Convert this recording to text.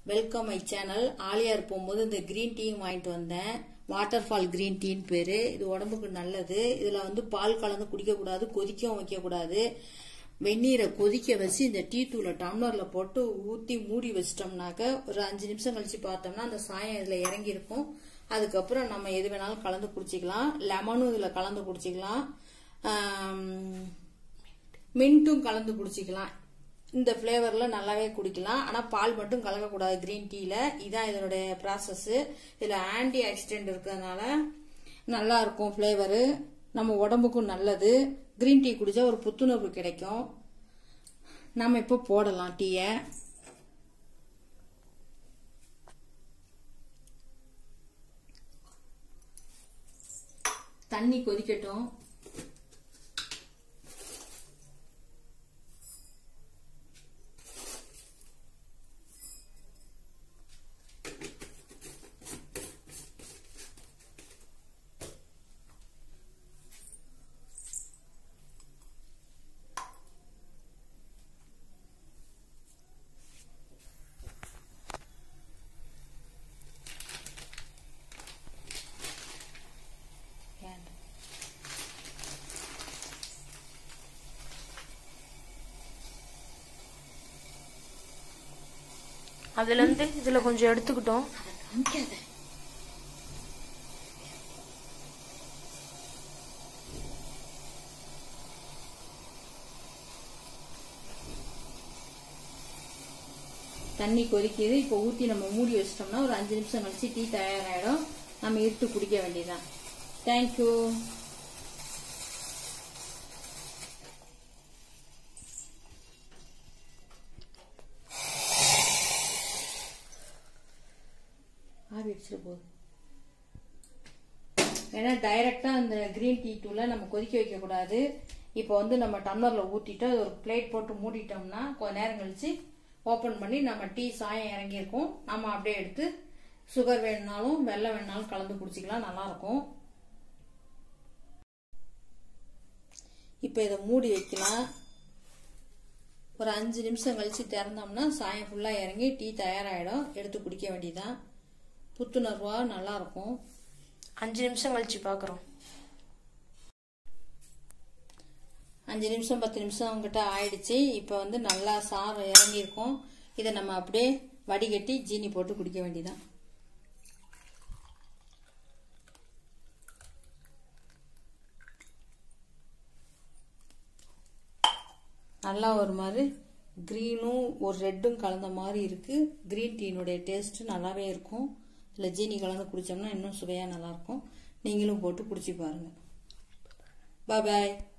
welcome my channel Aliyar போகும்போது இந்த green டீயும் வாங்கிட்டு வந்தேன் வாட்டர் ஃபால் கிரீன் டீன்னு பேரு இது உடம்புக்கு நல்லது இதுல வந்து பால் கலந்து குடிக்க கூடாது கொதிக்கவும் வைக்க கூடாது வெந்நீரை கொதிக்க வச்சு இந்த டீ தூளை டம்ளர்ல போட்டு ஊத்தி மூடி வச்சிட்டோம்னாக்க ஒரு அஞ்சு நிமிஷம் கழிச்சு பார்த்தோம்னா அந்த சாயம் இதுல இறங்கி இருக்கும் அதுக்கப்புறம் நம்ம எது வேணாலும் கலந்து குடிச்சிக்கலாம் லெமனும் இதுல கலந்து குடிச்சிக்கலாம் ஆம், மின்ட்டும் கலந்து குடிச்சிக்கலாம் இந்த ஃப்ளேவர்ல நல்லாவே குடிக்கலாம் ஆனா பால் மட்டும் கலக்கக்கூடாது கிரீன் டீல இதான் இதனுடைய ப்ராசஸ் இதுல ஆன்டி ஆக்சிடென்ட் இருக்கிறதுனால நல்லா இருக்கும் ஃப்ளேவரு நம்ம உடம்புக்கும் நல்லது கிரீன் டீ குடிச்சா ஒரு புத்துணர்வு கிடைக்கும் நம்ம இப்போ போடலாம் டீயை தண்ணி கொதிக்கட்டும் அதுல இருந்து இதுல கொஞ்சம் எடுத்துக்கிட்டோம் காமிக்காத தண்ணி கொதிக்குது இப்போ ஊத்தி நம்ம மூடி வச்சிட்டோம்னா ஒரு அஞ்சு நிமிஷம் கழிச்சு டீ தயாராயிடும் நம்ம இருத்து குடிக்க வேண்டியதுதான் தேங்க்யூ ஆவி அடிச்சிட போகுது ஏன்னா டைரக்டா அந்த கிரீன் டீ தூளை நம்ம கொதிக்க வைக்க கூடாது இப்போ வந்து நம்ம டம்ளர்ல ஊத்திட்டு அது ஒரு பிளேட் போட்டு மூடிட்டோம்னா கொஞ்ச நேரம் கழிச்சு ஓபன் பண்ணி நம்ம டீ சாயம் இறங்கியிருக்கும் நம்ம அப்படியே எடுத்து சுகர் வேணுனாலும் வெள்ளம் வேணுனாலும் கலந்து குடிச்சிக்கலாம் நல்லா இருக்கும் இப்போ இதை மூடி வைக்கலாம் ஒரு அஞ்சு நிமிஷம் கழிச்சு திறந்தோம்னா சாயம் ஃபுல்லா இறங்கி டீ தயாராயிடும் எடுத்து குடிக்க வேண்டியதான் புத்துணர்வா நல்லா இருக்கும் அஞ்சு நிமிஷம் கழிச்சு பாக்குறோம் அஞ்சு நிமிஷம் பத்து நிமிஷம் கிட்ட ஆயிடுச்சு இப்போ வந்து நல்லா சாறு இறங்கியிருக்கும் இதை நம்ம அப்படியே வடிகட்டி ஜீனி போட்டு குடிக்க வேண்டியதான் நல்லா ஒரு மாதிரி க்ரீனும் ஒரு ரெட்டும் கலந்த மாதிரி இருக்கு க்ரீன் டீனுடைய டேஸ்ட் நல்லாவே இருக்கும் இதில் ஜீனி கலந்து குடிச்சோம்னா இன்னும் சுவையாக நல்லா இருக்கும் நீங்களும் போட்டு குடிச்சு பாருங்க பாய்